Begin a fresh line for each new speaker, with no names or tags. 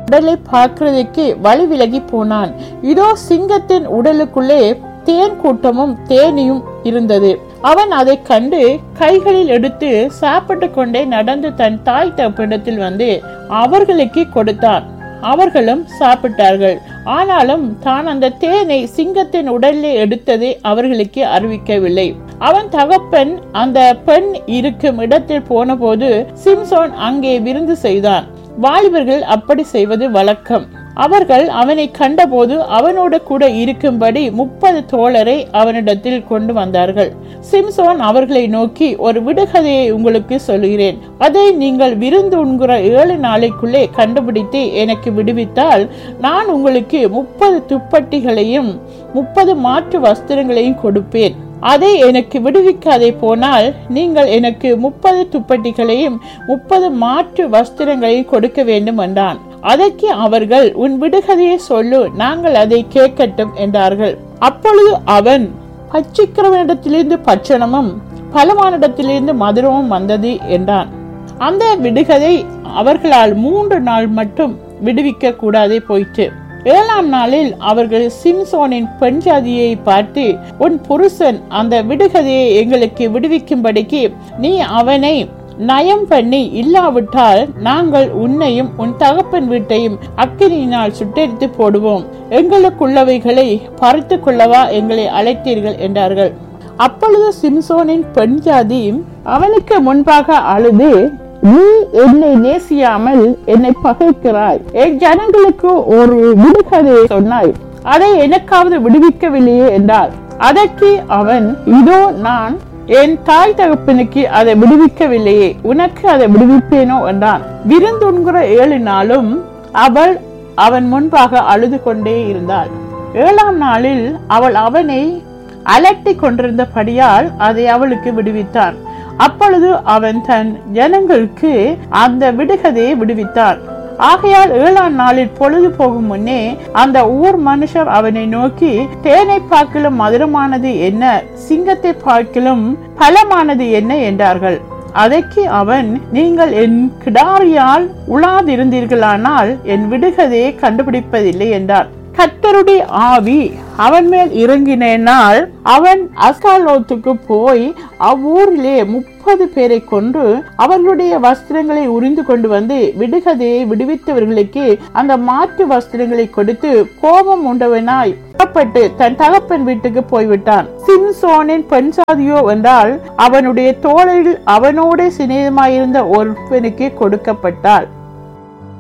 உடலை பார்க்கிறதுக்கு வழி விலகி போனான் இதோ சிங்கத்தின் உடலுக்குள்ளே தேன் கூட்டமும் தேனியும் இருந்தது அவன் அதை கண்டு கைகளில் எடுத்து சாப்பிட்டு கொண்டே நடந்து தன் தாய் தப்பிடத்தில் வந்து அவர்களுக்கு கொடுத்தான் அவர்களும் சாப்பிட்டார்கள் ஆனாலும் தான் அந்த தேனை சிங்கத்தின் உடலில் எடுத்ததை அவர்களுக்கு அறிவிக்கவில்லை அவன் தகப்பன் அந்த பெண் இருக்கும் இடத்தில் போனபோது சிம்சோன் அங்கே விருந்து செய்தான் வாலிபர்கள் அப்படி செய்வது வழக்கம் அவர்கள் அவனை கண்டபோது அவனோடு கூட இருக்கும்படி முப்பது தோழரை அவனிடத்தில் கொண்டு வந்தார்கள் சிம்சோன் அவர்களை நோக்கி ஒரு விடுகதையை உங்களுக்கு சொல்கிறேன் அதை நீங்கள் விருந்து உண்கிற ஏழு நாளைக்குள்ளே கண்டுபிடித்து எனக்கு விடுவித்தால் நான் உங்களுக்கு முப்பது துப்பட்டிகளையும் முப்பது மாற்று வஸ்திரங்களையும் கொடுப்பேன் அதை எனக்கு விடுவிக்காதே போனால் நீங்கள் எனக்கு முப்பது துப்பட்டிகளையும் முப்பது மாற்று வஸ்திரங்களையும் கொடுக்க வேண்டும் என்றான் அதற்கு அவர்கள் உன் விடுகதையை சொல்லு நாங்கள் அதை கேட்கட்டும் என்றார்கள் அப்பொழுது அவன் பச்சிக்கிறவனிடத்திலிருந்து பட்சணமும் பலவானிடத்திலிருந்து மதுரமும் வந்தது என்றான் அந்த விடுகதை அவர்களால் மூன்று நாள் மட்டும் விடுவிக்க கூடாதே போயிற்று ஏழாம் நாளில் அவர்கள் சிம்சோனின் பெண் ஜாதியை பார்த்து உன் புருஷன் அந்த விடுகதையை எங்களுக்கு விடுவிக்கும்படிக்கு நீ அவனை நயம் பண்ணி இல்லாவிட்டால் நாங்கள் உன்னையும் உன் தகப்பன் வீட்டையும் அக்கினியினால் சுட்டெரித்து போடுவோம் எங்களுக்குள்ளவைகளை பறித்து கொள்ளவா எங்களை அழைத்தீர்கள் என்றார்கள் அப்பொழுது சிம்சோனின் பெண் ஜாதி அவனுக்கு முன்பாக அழுது நீ என்னை நேசியாமல் என்னை பகைக்கிறாய் என் ஜனங்களுக்கு ஒரு விடுகதையை சொன்னாய் அதை எனக்காவது விடுவிக்கவில்லையே என்றார் அதற்கு அவன் இதோ நான் என் தாய் தகப்பனுக்கு அதை விடுவிக்கவில்லையே உனக்கு அதை விடுவிப்பேனோ என்றான் விருந்துண்கிற ஏழு நாளும் அவள் அவன் முன்பாக அழுது கொண்டே இருந்தாள் ஏழாம் நாளில் அவள் அவனை அலட்டி கொண்டிருந்தபடியால் அதை அவளுக்கு விடுவித்தான் அப்பொழுது அவன் தன் ஜனங்களுக்கு அந்த விடுகதையை விடுவித்தான் ஆகையால் ஏழாம் நாளில் பொழுது போகும் முன்னே அந்த ஊர் மனுஷர் அவனை நோக்கி தேனை பார்க்கிலும் மதுரமானது என்ன சிங்கத்தை பார்க்கிலும் பலமானது என்ன என்றார்கள் அதற்கு அவன் நீங்கள் என் கிடாரியால் உழாதிருந்தீர்களானால் என் விடுகதையை கண்டுபிடிப்பதில்லை என்றார் கத்தருடைய ஆவி அவன் மேல் இறங்கினால் அவன் அஸ்காலோத்துக்கு போய் அவ்வூரிலே முப்பது பேரை கொன்று அவர்களுடைய வஸ்திரங்களை உரிந்து கொண்டு வந்து விடுகதையை விடுவித்தவர்களுக்கு அந்த மாற்று வஸ்திரங்களை கொடுத்து கோபம் உண்டவனாய் புறப்பட்டு தன் தகப்பன் வீட்டுக்கு போய்விட்டான் சிம்சோனின் பெண் சாதியோ என்றால் அவனுடைய தோளில் அவனோட சிநேகமாயிருந்த ஒருவனுக்கு கொடுக்கப்பட்டாள்